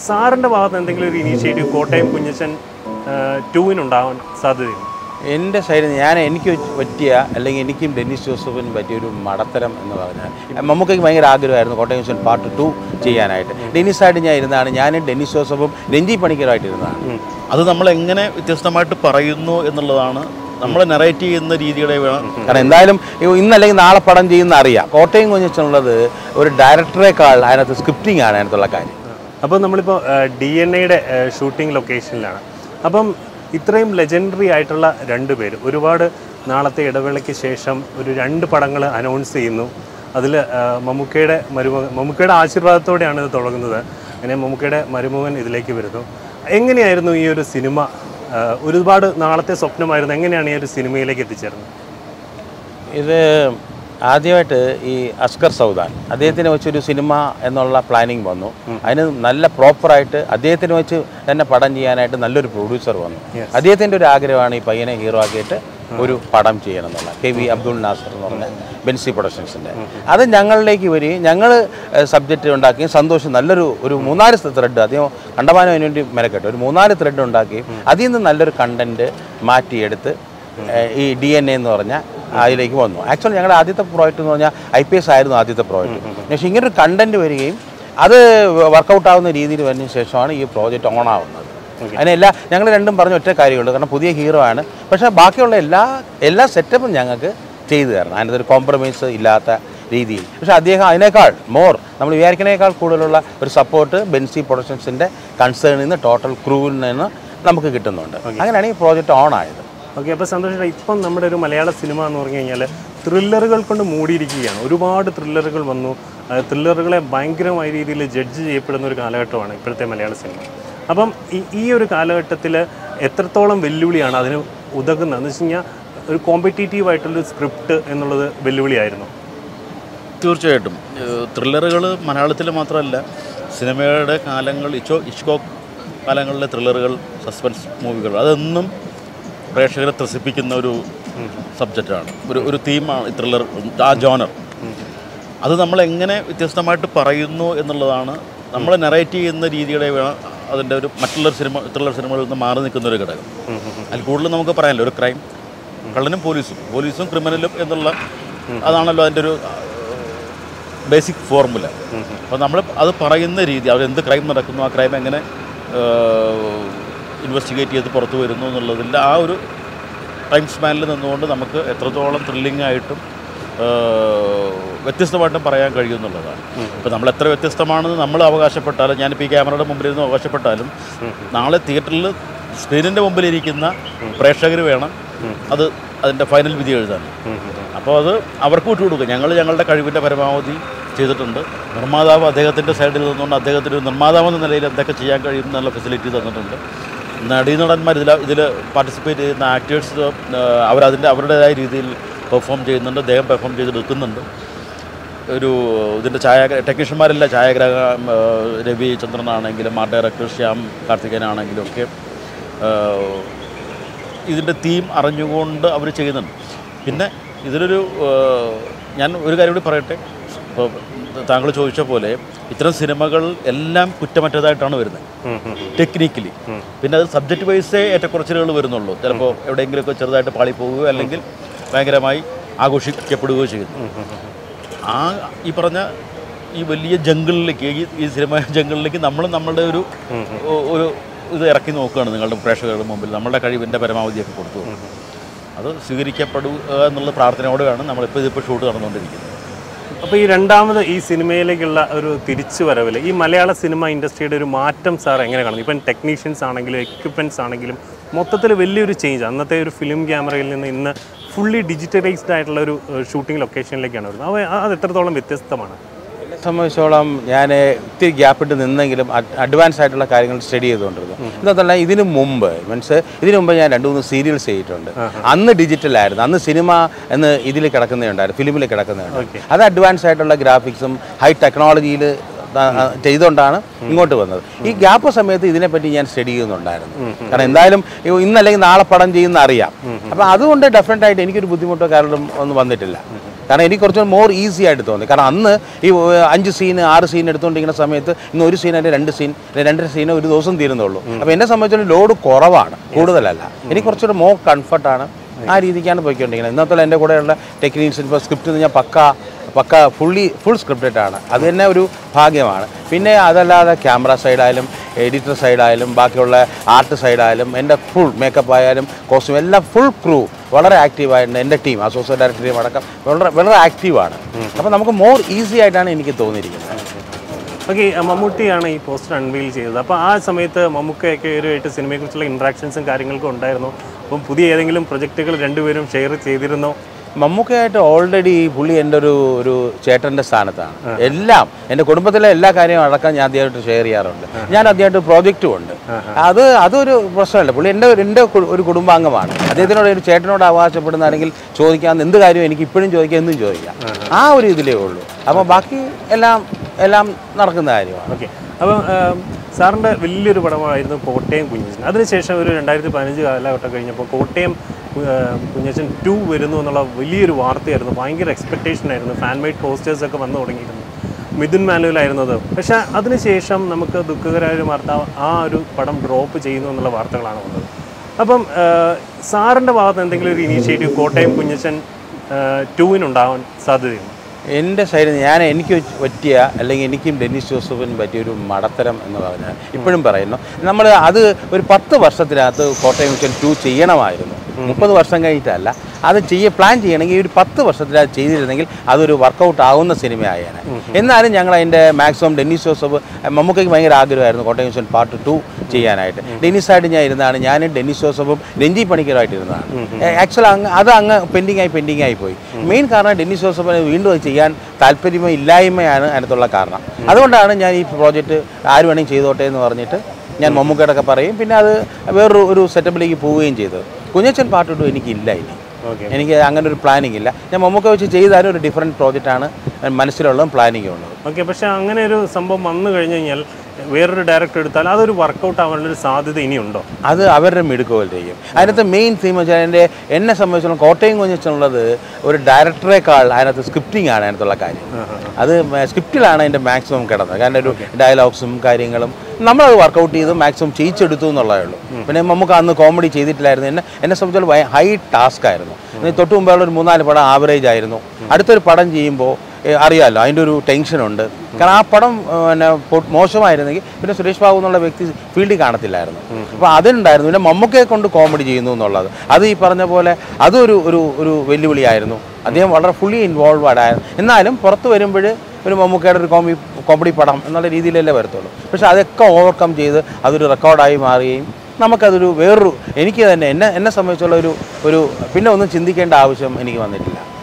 സാറിൻ്റെ ഭാഗത്ത് എന്തെങ്കിലും ഒരു ഇനീഷ്യേറ്റീവ് കോട്ടയം കുഞ്ഞച്ചൻ ടൂവിനുണ്ടാവാൻ സാധ്യതയുണ്ട് എൻ്റെ സൈഡിൽ നിന്ന് ഞാൻ എനിക്ക് പറ്റിയ അല്ലെങ്കിൽ എനിക്കും ഡെന്നിസ് ജോസഫിനും പറ്റിയ ഒരു മടത്തരം എന്ന് പറഞ്ഞാൽ മമ്മൂക്കയ്ക്ക് ഭയങ്കര ആഗ്രഹമായിരുന്നു കോട്ടയം ജംഗ്ഷൻ പാർട്ട് ടു ചെയ്യാനായിട്ട് ഡെന്നിസായിട്ട് ഞാൻ ഇരുന്നതാണ് ഞാനും ഡെന്നിസ് ജോസഫും രഞ്ജി പണിക്കരുമായിട്ട് ഇരുന്നതാണ് അത് നമ്മൾ എങ്ങനെ വ്യത്യസ്തമായിട്ട് പറയുന്നു എന്നുള്ളതാണ് നമ്മൾ നെറേറ്റ് ചെയ്യുന്ന രീതിയുടെ വേണം കാരണം എന്തായാലും ഇ- ഇന്നല്ലെങ്കിൽ നാളെ പടം ചെയ്യുന്ന അറിയാം കോട്ടയം കുഞ്ഞിച്ചുള്ളത് ഒരു ഡയറക്ടറേക്കാൾ അതിനകത്ത് സ്ക്രിപ്റ്റിംഗ് ആണ് അതിനകത്തുള്ള കാര്യം അപ്പോൾ നമ്മളിപ്പോൾ ഡി എൻ എയുടെ ഷൂട്ടിംഗ് ലൊക്കേഷനിലാണ് അപ്പം ഇത്രയും ലെജൻഡറി ആയിട്ടുള്ള രണ്ട് പേര് ഒരുപാട് നാളത്തെ ഇടവേളയ്ക്ക് ശേഷം ഒരു രണ്ട് പടങ്ങൾ അനൗൺസ് ചെയ്യുന്നു അതിൽ മമ്മൂക്കയുടെ മരുമകൻ മമ്മൂക്കയുടെ ആശീർവാദത്തോടെയാണ് ഇത് തുടങ്ങുന്നത് അങ്ങനെ മമ്മൂക്കയുടെ മരുമകൻ ഇതിലേക്ക് വരുന്നു എങ്ങനെയായിരുന്നു ഈ ഒരു സിനിമ ആ, ഒരുപാട് നാളത്തെ സ്വപ്നമായിരുന്നു എങ്ങനെയാണ് ഈ ഒരു സിനിമയിലേക്ക് എത്തിച്ചേർന്നത് ഇത് ആദ്യമായിട്ട് ഈ അസ്കർ സൗദാൻ അദ്ദേഹത്തിന് വെച്ചൊരു സിനിമ എന്നുള്ള പ്ലാനിങ് വന്നു അതിന് നല്ല പ്രോപ്പറായിട്ട് അദ്ദേഹത്തിന് വെച്ച് തന്നെ പടം ചെയ്യാനായിട്ട് നല്ലൊരു പ്രൊഡ്യൂസർ വന്നു അദ്ദേഹത്തിൻ്റെ ഒരു ആഗ്രഹമാണ് ഈ പയ്യനെ ഹീറോ ആക്കിയിട്ട് ഒരു പടം ചെയ്യണം എന്നുള്ള കെ വി അബ്ദുൾ നാസർ എന്ന് പറഞ്ഞ ബെൻസി പ്രൊഡക്ഷൻസിൻ്റെ അത് ഞങ്ങളിലേക്ക് വരികയും ഞങ്ങൾ സബ്ജക്റ്റ് ഉണ്ടാക്കുകയും സന്തോഷം നല്ലൊരു ഒരു മൂന്നാല് ത്രെഡ് അദ്ദേഹം കണ്ടമാനം അതിന് വേണ്ടി മെനക്കെട്ട് ഒരു മൂന്നാല് ത്രെഡ് ഉണ്ടാക്കുകയും അതിൽ നിന്ന് നല്ലൊരു കണ്ടന്റ് മാറ്റിയെടുത്ത് ഏഹ് ഈ ഡി എൻ എ എന്ന് പറഞ്ഞ അതിലേക്ക് വന്നു ആക്ച്വലി ഞങ്ങളുടെ ആദ്യത്തെ പ്രോജക്റ്റ് എന്ന് പറഞ്ഞാൽ ഐ പി എസ് ആയിരുന്നു ആദ്യത്തെ പ്രോജക്റ്റ് പക്ഷേ ഇങ്ങനൊരു കണ്ടന്റ് വരികയും അത് വർക്കൗട്ട് ആവുന്ന രീതിയിൽ വന്നതിന് ശേഷമാണ് ഈ പ്രോജക്റ്റ് ഓൺ ആവുന്നത് അതിനെല്ലാ ഞങ്ങൾ രണ്ടും പറഞ്ഞ ഒറ്റ കാര്യമുള്ളൂ കാരണം പുതിയ ഹീറോ ആണ് പക്ഷേ ബാക്കിയുള്ള എല്ലാ എല്ലാ സെറ്റപ്പും ഞങ്ങൾക്ക് ചെയ്തു തരണം അതിനകത്ത് ഒരു കോംപ്രമൈസ് ഇല്ലാത്ത രീതിയിൽ പക്ഷേ അദ്ദേഹം അതിനേക്കാൾ മോർ നമ്മൾ വിചാരിക്കുന്നതിനേക്കാൾ കൂടുതലുള്ള ഒരു സപ്പോർട്ട് ബെൻസി പ്രൊഡക്ഷൻസിൻ്റെ കൺസേണിൽ നിന്ന് ടോട്ടൽ ക്രൂവിൽ നിന്ന് നമുക്ക് കിട്ടുന്നുണ്ട് അങ്ങനെയാണ് ഈ പ്രോജക്റ്റ് ഓൺ ആയത് ഓക്കെ അപ്പോൾ സന്തോഷം ഇപ്പം നമ്മുടെ ഒരു മലയാള സിനിമ എന്ന് പറഞ്ഞു കഴിഞ്ഞാൽ ത്രില്ലറുകൾ കൊണ്ട് മൂടിയിരിക്കുകയാണ് ഒരുപാട് ത്രില്ലറുകൾ വന്നു ആ, ത്രില്ലറുകളെ ഭയങ്കരമായ രീതിയിൽ ജഡ്ജ് ചെയ്യപ്പെടുന്ന ഒരു കാലഘട്ടമാണ് ഇപ്പോഴത്തെ മലയാള സിനിമ അപ്പം ഈ ഈ ഒരു കാലഘട്ടത്തിൽ എത്രത്തോളം വെല്ലുവിളിയാണ് അതിന് ഉതകുന്നത് എന്ന് വെച്ച് കഴിഞ്ഞാൽ ഒരു കോമ്പറ്റീറ്റീവ് ആയിട്ടുള്ളൊരു സ്ക്രിപ്റ്റ് എന്നുള്ളത് വെല്ലുവിളിയായിരുന്നു തീർച്ചയായിട്ടും ത്രില്ലറുകൾ മലയാളത്തിൽ മാത്രമല്ല സിനിമയുടെ കാലങ്ങൾ ഇച്ചോ ഇഷ്കോക്ക് കാലങ്ങളിലെ ത്രില്ലറുകൾ സസ്പെൻസ് മൂവികൾ അതെന്നും പ്രേക്ഷകരെ ത്രസിപ്പിക്കുന്ന ഒരു സബ്ജക്റ്റാണ് ഒരു ഒരു തീമാണ് ഈ ത്രില്ലർ ആ ജോണർ അത് നമ്മൾ എങ്ങനെ വ്യത്യസ്തമായിട്ട് പറയുന്നു എന്നുള്ളതാണ് നമ്മൾ നെറേറ്റ് ചെയ്യുന്ന രീതിയുടെ വേണം അതിൻ്റെ ഒരു മറ്റുള്ള സിനിമ ത്രില്ലർ സിനിമകളിൽ നിന്ന് മാറി നിൽക്കുന്ന ഒരു ഘടകം അതിൽ കൂടുതൽ നമുക്ക് പറയാനില്ല ഒരു ക്രൈം കള്ളനും പോലീസും പോലീസും ക്രിമിനലും എന്നുള്ള അതാണല്ലോ അതിൻ്റെ ഒരു ബേസിക് ഫോർമുല അപ്പോൾ നമ്മൾ അത് പറയുന്ന രീതി അവർ എന്ത് ക്രൈം നടക്കുന്നു ആ ക്രൈം എങ്ങനെ ഇൻവെസ്റ്റിഗേറ്റ് ചെയ്ത് പുറത്തു വരുന്നു എന്നുള്ളതിൻ്റെ ആ ഒരു ടൈം സ്പാനിൽ നിന്നുകൊണ്ട് നമുക്ക് എത്രത്തോളം ത്രില്ലിംഗ് ആയിട്ടും ആ, വ്യത്യസ്തമായിട്ടും പറയാൻ കഴിയുമെന്നുള്ളതാണ് ഇപ്പോൾ നമ്മൾ എത്ര വ്യത്യസ്തമാണെന്ന് നമ്മൾ അവകാശപ്പെട്ടാലും ഞാനിപ്പോൾ ഈ ക്യാമറയുടെ മുമ്പിൽ ഇരുന്ന് അവകാശപ്പെട്ടാലും നാളെ തിയേറ്ററിൽ സ്ക്രീനിൻ്റെ മുമ്പിലിരിക്കുന്ന പ്രേക്ഷകർ വേണം അത് അതിൻ്റെ ഫൈനൽ വിധി എഴുതാൻ അപ്പോൾ അത് അവർക്ക് വിട്ടുകൊടുക്കുക ഞങ്ങൾ ഞങ്ങളുടെ കഴിവിൻ്റെ പരമാവധി ചെയ്തിട്ടുണ്ട് നിർമ്മാതാവ് അദ്ദേഹത്തിൻ്റെ സൈഡിൽ നിന്നുകൊണ്ട് അദ്ദേഹത്തിന് ഒരു നിർമ്മാതാവ് എന്ന നിലയിൽ എന്തൊക്കെ ചെയ്യാൻ കഴിയും എന്നുള്ള ഫെസിലിറ്റി തന്നിട്ടുണ്ട് നടീനടന്മാർ ഇതിൽ ഇതിൽ പാർട്ടിസിപ്പേറ്റ് ചെയ്യുന്ന ആക്ടേഴ്സ് അവരതിൻ്റെ അവരുടേതായ രീതിയിൽ പെർഫോം ചെയ്യുന്നുണ്ട് അദ്ദേഹം പെർഫോം ചെയ്ത് എടുക്കുന്നുണ്ട് ഒരു ഇതിൻ്റെ ഛായ ടെക്നീഷ്യന്മാരെല്ലാം ഛായാഗ്രാഹക ആ, രവി ചന്ദ്രനാണെങ്കിലും ആർട്ട് ഡയറക്ടർ ശ്യാം കാർത്തികനാണെങ്കിലും ഒക്കെ ആ, ഇതിൻ്റെ തീം അറിഞ്ഞുകൊണ്ട് അവർ ചെയ്യുന്നുണ്ട് പിന്നെ ഇതിലൊരു ആ, ഞാൻ ഒരു കാര്യം കൂടി പറയട്ടെ ഇപ്പോൾ താങ്കൾ ചോദിച്ച പോലെ ഇത്തരം സിനിമകൾ എല്ലാം കുറ്റമറ്റതായിട്ടാണ് വരുന്നത് ടെക്നിക്കലി പിന്നെ അത് സബ്ജക്റ്റ് വൈസേ ഏറ്റക്കുറച്ചിലുകൾ വരുന്നുള്ളൂ ചിലപ്പോൾ എവിടെയെങ്കിലുമൊക്കെ ചെറുതായിട്ട് പാളിപ്പോവുകയോ അല്ലെങ്കിൽ ഭയങ്കരമായി ആഘോഷിക്കപ്പെടുകയോ ചെയ്യുന്നു ആ ഈ പറഞ്ഞ ഈ വലിയ ജംഗിളിലേക്ക് ഈ ഈ സിനിമ ജംഗിളിലേക്ക് നമ്മൾ നമ്മളുടെ ഒരു ഒ- ഒരു ഇത് ഇറക്കി നോക്കുകയാണ് നിങ്ങളുടെ പ്രേക്ഷകരുടെ മുമ്പിൽ നമ്മളുടെ കഴിവിൻ്റെ പരമാവധിയൊക്കെ കൊടുത്തു അത് സ്വീകരിക്കപ്പെടുക എന്നുള്ള പ്രാർത്ഥനയോടെയാണ് നമ്മളിപ്പോൾ ഇതിപ്പോൾ ഷൂട്ട് നടന്നുകൊണ്ടിരിക്കുന്നത് അപ്പോൾ ഈ രണ്ടാമത് ഈ സിനിമയിലേക്കുള്ള ഒരു തിരിച്ചു വരവിൽ ഈ മലയാള സിനിമ ഇൻഡസ്ട്രിയുടെ ഒരു മാറ്റം സാർ എങ്ങനെ കാണുന്നു ഇപ്പം ടെക്നീഷ്യൻസ് ആണെങ്കിലും എക്യുപ്മെൻറ്റ്സ് ആണെങ്കിലും മൊത്തത്തിൽ വലിയൊരു ചേഞ്ച് അന്നത്തെ ഒരു ഫിലിം ക്യാമറയിൽ നിന്ന് ഇന്ന് ഫുള്ളി ഡിജിറ്റലൈസ്ഡ് ആയിട്ടുള്ള ഒരു ഷൂട്ടിംഗ് ലൊക്കേഷനിലേക്കാണ് വരുന്നത് അവ അത് എത്രത്തോളം വ്യത്യസ്തമാണ് എന്നെ സംബന്ധിച്ചോളം ഞാൻ ഇത്തിരി ഗ്യാപ്പിട്ട് നിന്നെങ്കിലും അഡ്വാൻസ് ആയിട്ടുള്ള കാര്യങ്ങൾ സ്റ്റഡി ചെയ്തുകൊണ്ടിരുന്നു എന്താ ഇതിനു മുമ്പ് മീൻസ് ഇതിനു മുമ്പ് ഞാൻ രണ്ട് മൂന്ന് സീരിയൽസ് ചെയ്തിട്ടുണ്ട് അന്ന് ഡിജിറ്റൽ ആയിരുന്നു അന്ന് സിനിമ എന്ന് ഇതിൽ കിടക്കുന്നതുണ്ടായിരുന്നു ഫിലിമിൽ കിടക്കുന്നുണ്ട് അത് അഡ്വാൻസ് ആയിട്ടുള്ള ഗ്രാഫിക്സും ഹൈ ടെക്നോളജിയിൽ ചെയ്തുകൊണ്ടാണ് ഇങ്ങോട്ട് വന്നത് ഈ ഗ്യാപ്പ് സമയത്ത് ഇതിനെപ്പറ്റി ഞാൻ സ്റ്റഡി ചെയ്യുന്നുണ്ടായിരുന്നു കാരണം എന്തായാലും ഇ- ഇന്നല്ലെങ്കിൽ നാളെ പടം ചെയ്യുന്ന അറിയാം അപ്പം അതുകൊണ്ട് ഡെഫിനറ്റ് ആയിട്ട് എനിക്കൊരു ബുദ്ധിമുട്ടോ കാരണം ഒന്നും വന്നിട്ടില്ല കാരണം എനിക്ക് കുറച്ച് മോർ ഈസി ആയിട്ട് തോന്നി കാരണം അന്ന് ഈ ഏർ, അഞ്ച് സീൻ ആറ് സീൻ എടുത്തുകൊണ്ടിരിക്കുന്ന സമയത്ത് ഇന്ന് ഒരു സീൻ അല്ലെങ്കിൽ രണ്ട് സീൻ അല്ലെങ്കിൽ രണ്ടര സീൻ ഒരു ദിവസം തീരുന്നുള്ളൂ അപ്പോൾ എന്നെ സംബന്ധിച്ചിടത്തോളം ലോഡ് കുറവാണ് കൂടുതലല്ല എനിക്ക് കുറച്ചുകൂടെ മോർ കംഫർട്ടാണ് ആ രീതിക്കാണ് പോയിക്കൊണ്ടിരിക്കുന്നത് ഇന്നത്തെ എൻ്റെ കൂടെയുള്ള ടെക്നീഷ്യൻ ഇപ്പോൾ സ്ക്രിപ്റ്റ് ഞാൻ pakka pakka fully full scripted ആണ് അത് തന്നെ ഒരു ഭാഗ്യമാണ് പിന്നെ അതല്ലാതെ ക്യാമറ സൈഡായാലും എഡിറ്റർ സൈഡായാലും ബാക്കിയുള്ള ആർട്ട് സൈഡായാലും എൻ്റെ ഫുൾ മേക്കപ്പ് ആയാലും കോസ്റ്റ്യൂം എല്ലാം ഫുൾ ക്രൂ വളരെ ആക്റ്റീവായിട്ടുണ്ട് എൻ്റെ ടീം അസോസിയേറ്റ് ഡയറക്ടർ ടീം അടക്കം വളരെ വളരെ ആക്റ്റീവാണ് അപ്പോൾ നമുക്ക് മോർ ഈസി ആയിട്ടാണ് എനിക്ക് തോന്നിയിരിക്കുന്നത് ഓക്കെ മമ്മൂട്ടിയാണ് ഈ പോസ്റ്റർ അൺവീൽ ചെയ്തത് അപ്പോൾ ആ സമയത്ത് മമ്മൂക്കയൊക്കെ ഒരു ആയിട്ട് സിനിമയെക്കുറിച്ചുള്ള ഇൻട്രാക്ഷൻസും കാര്യങ്ങളൊക്കെ ഉണ്ടായിരുന്നു അപ്പം പുതിയ ഏതെങ്കിലും പ്രൊജക്റ്റുകൾ രണ്ടുപേരും ഷെയർ ചെയ്തിരുന്നോ മമ്മൂക്കയായിട്ട് ഓൾറെഡി പുള്ളി എൻ്റെ ഒരു ഒരു ചേട്ടൻ്റെ സ്ഥാനത്താണ് എല്ലാം എൻ്റെ കുടുംബത്തിലെ എല്ലാ കാര്യവും അടക്കം ഞാൻ അദ്ദേഹമായിട്ട് ഷെയർ ചെയ്യാറുണ്ട് ഞാൻ അദ്ദേഹമായിട്ട് പ്രോജക്റ്റും ഉണ്ട് അത് അതൊരു പ്രശ്നമല്ല പുള്ളി എൻ്റെ ഒരു- എൻ്റെ കു- ഒരു കുടുംബാംഗമാണ് അദ്ദേഹത്തിനോട് ഒരു ചേട്ടനോട് അവകാശപ്പെടുന്നതാണെങ്കിൽ ചോദിക്കാവുന്ന എന്ത് കാര്യവും എനിക്ക് ഇപ്പോഴും ചോദിക്കാം എന്നും ചോദിക്കാം ആ ഒരു ഇതിലേ ഉള്ളൂ അപ്പോൾ ബാക്കി എല്ലാം എല്ലാം നടക്കുന്ന കാര്യമാണ് ഓക്കെ അപ്പം സാറിൻ്റെ വലിയൊരു പടമായിരുന്നു കോട്ടയം കുഞ്ഞച്ചൻ അതിനുശേഷം ഒരു രണ്ടായിരത്തി പതിനഞ്ച് കാലഘട്ടം കഴിഞ്ഞപ്പോൾ കോട്ടയം ആ, കുഞ്ഞച്ചൻ ടു വരുന്നു എന്നുള്ള വലിയൊരു വാർത്തയായിരുന്നു ഭയങ്കര എക്സ്പെക്റ്റേഷൻ ആയിരുന്നു ഫാൻ മെയ്ഡ് പോസ്റ്റേഴ്സ് ഒക്കെ വന്നു തുടങ്ങിയിരുന്നു മിഥുൻ മാനുവലായിരുന്നു അത് പക്ഷേ അതിനുശേഷം നമുക്ക് ദുഃഖകരമായ ഒരു വാർത്ത ആ ഒരു പടം ഡ്രോപ്പ് ചെയ്യുന്നു എന്നുള്ള വാർത്തകളാണ് വന്നത് അപ്പം സാറിൻ്റെ ഭാഗത്ത് എന്തെങ്കിലും ഒരു ഇനീഷ്യേറ്റീവ് കോട്ടയം കുഞ്ഞച്ചൻ ടൂവിനുണ്ടാവാൻ സാധ്യതയുണ്ട് എൻ്റെ സൈഡിൽ ഞാൻ എനിക്ക് പറ്റിയ അല്ലെങ്കിൽ എനിക്കും ഡെന്നിസ് ജോസഫിനും പറ്റിയ ഒരു മടത്തരം എന്ന് പറഞ്ഞാൽ ഇപ്പോഴും പറയുന്നു നമ്മൾ അത് ഒരു പത്ത് വർഷത്തിനകത്ത് കോട്ടയം മിഷൻ ടു ചെയ്യണമായിരുന്നു മുപ്പത് വർഷം കഴിഞ്ഞിട്ടല്ല അത് ചെയ്യ പ്ലാൻ ചെയ്യണമെങ്കിൽ ഒരു പത്ത് വർഷത്തിനകത്ത് ചെയ്തിരുന്നെങ്കിൽ അതൊരു വർക്കൗട്ട് ആവുന്ന സിനിമയായേനെ എന്നാലും ഞങ്ങൾ അതിൻ്റെ മാക്സിമം ഡെന്നിസ് ജോസഫ് മമ്മൂക്കയ്ക്ക് ഭയങ്കര ആഗ്രഹമായിരുന്നു കോട്ടയം മിഷൻ പാർട്ട് ടു ചെയ്യാനായിട്ട് ഡെന്നിസായിട്ട് ഞാൻ ഇരുന്നതാണ് ഞാൻ ഡെന്നിസ് ജോസഫും രഞ്ജി പണിക്കരുമായിട്ട് ഇരുന്നതാണ് ആക്ച്വലി അങ്ങ് അത് അങ്ങ് പെൻഡിങ് ആയി പെൻഡിങ് ആയി പോയി മെയിൻ കാരണം ഡെന്നിസ് ജോസഫിന് വീണ്ടും അത് ചെയ്യാൻ താല്പര്യമോ ഇല്ലായ്മയാണ് അതിനകത്തുള്ള കാരണം അതുകൊണ്ടാണ് ഞാൻ ഈ പ്രോജക്റ്റ് ആര് വേണമെങ്കിൽ ചെയ്തോട്ടെ എന്ന് പറഞ്ഞിട്ട് ഞാൻ മമ്മൂക്കയോടൊക്കെ പറയും പിന്നെ അത് വേറൊരു ഒരു സെറ്റപ്പിലേക്ക് പോവുകയും ചെയ്തത് കുഞ്ഞച്ചൻ പാർട്ട് ടു എനിക്കില്ല ഇനി ഓക്കെ എനിക്ക് അങ്ങനെ ഒരു പ്ലാനിങ് ഇല്ല ഞാൻ മമ്മൂക്ക വെച്ച് ചെയ്താലും ഒരു ഡിഫറെൻറ്റ് പ്രോജക്റ്റാണ് മനസ്സിലുള്ളതും പ്ലാനിങ്ങും ഉള്ളത് ഓക്കെ പക്ഷെ അങ്ങനെ ഒരു സംഭവം വന്നു കഴിഞ്ഞു കഴിഞ്ഞാൽ വേറൊരു ഡയറക്ടർ എടുത്താൽ അതൊരു വർക്കൗട്ട് ആവാനുള്ള ഒരു സാധ്യത ഇനിയുണ്ടോ അത് അവരുടെ മിടുക്കുപോലെയും അതിനകത്ത് മെയിൻ തീം വെച്ചാൽ എൻ്റെ എന്നെ സംബന്ധിച്ചിടത്തോളം കോട്ടയം കുഞ്ഞിച്ചുള്ളത് ഒരു ഡയറക്ടറേക്കാൾ അതിനകത്ത് സ്ക്രിപ്റ്റിംഗ് ആണ് അതിനകത്തുള്ള കാര്യം അത് സ്ക്രിപ്റ്റിലാണ് അതിൻ്റെ മാക്സിമം കിടന്നത് കാരണം ഒരു ഡയലോഗ്സും കാര്യങ്ങളും നമ്മളത് വർക്കൗട്ട് ചെയ്ത് മാക്സിമം ചെയ്യിച്ചെടുത്തു എന്നുള്ളതേ ഉള്ളൂ പിന്നെ നമുക്ക് അന്ന് കോമഡി ചെയ്തിട്ടില്ലായിരുന്നു എന്നെ എന്നെ സംബന്ധിച്ചിടത്തോളം ഹൈ ടാസ്ക് ആയിരുന്നു ഇതിന് തൊട്ട് മുമ്പുള്ള ഒരു മൂന്നാല് പടം ആവറേജ് ആയിരുന്നു അടുത്തൊരു പടം ചെയ്യുമ്പോൾ അറിയാമല്ലോ അതിൻ്റെ ഒരു ടെൻഷനുണ്ട് കാരണം ആ പടം ഏ, പിന്നെ പൊ- മോശമായിരുന്നെങ്കിൽ പിന്നെ സുരേഷ് ബാബു എന്നുള്ള വ്യക്തി ഫീൽഡിൽ കാണത്തില്ലായിരുന്നു അപ്പോൾ അതിനുണ്ടായിരുന്നു പിന്നെ മമ്മൂക്കയെ കൊണ്ട് കോമഡി ചെയ്യുന്നു എന്നുള്ളത് അത് ഈ പറഞ്ഞ പോലെ അതൊരു ഒരു ഒരു വെല്ലുവിളിയായിരുന്നു അദ്ദേഹം വളരെ ഫുള്ളി ഇൻവോൾവഡ് ആയിരുന്നു എന്നാലും പുറത്ത് വരുമ്പോൾ ഒരു മമ്മൂക്കയുടെ ഒരു കോമഡി കോമഡി പടം എന്നുള്ള രീതിയിലല്ലേ വരത്തുള്ളൂ പക്ഷേ അതൊക്കെ ഓവർകം ചെയ്ത് അതൊരു റെക്കോർഡായി മാറുകയും നമുക്കതൊരു വേറൊരു എനിക്ക് തന്നെ എന്നെ എന്നെ സംബന്ധിച്ചുള്ള ഒരു ഒരു പിന്നെ ഒന്നും ചിന്തിക്കേണ്ട ആവശ്യം എനിക്ക് വന്നിട്ടില്ല